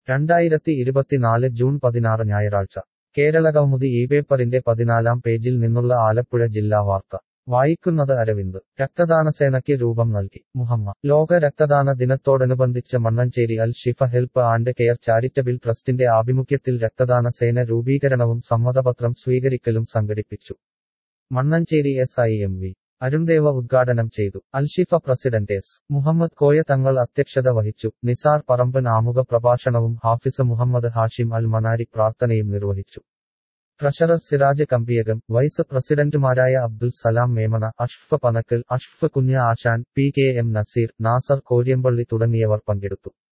രണ്ടായിരത്തി ഇരുപത്തിനാല് ജൂൺ പതിനാറ് ഞായറാഴ്ച കേരളകൗമുദി ഈ പേപ്പറിന്റെ പതിനാലാം പേജിൽ നിന്നുള്ള ആലപ്പുഴ ജില്ലാ വാർത്ത വായിക്കുന്നത് അരവിന്ദ് രക്തദാനസേനയ്ക്ക് രൂപം നൽകി മുഹമ്മ ലോക രക്തദാന ദിനത്തോടനുബന്ധിച്ച് Mannancherry Al Shifa help and care charitable ട്രസ്റ്റിന്റെ ആഭിമുഖ്യത്തിൽ രക്തദാന സേന രൂപീകരണവും സമ്മതപത്രം സ്വീകരിക്കലും സംഘടിപ്പിച്ചു Mannancherry S I M V Arundeva ഉദ്ഘാടനം ചെയ്തു അൽഷിഫ പ്രസിഡന്റ് എസ് മുഹമ്മദ് കോയ തങ്ങൾ അധ്യക്ഷത വഹിച്ചു നിസാർ പറമ്പൻ ആമുഖ പ്രഭാഷണവും ഹാഫിസ് മുഹമ്മദ് ഹാഷിം അൽ മനാരി പ്രാർത്ഥനയും നിർവഹിച്ചു ട്രഷറർ സിറാജ് കമ്പിയകം വൈസ് പ്രസിഡന്റുമാരായ അബ്ദുൽ സലാം മേമന അഷ്ഫ് പനക്കൽ അഷ്ഫ് കുഞ്ഞ Asan P K M Nazeer Nasar Koryampally തുടങ്ങിയവർ പങ്കെടുത്തു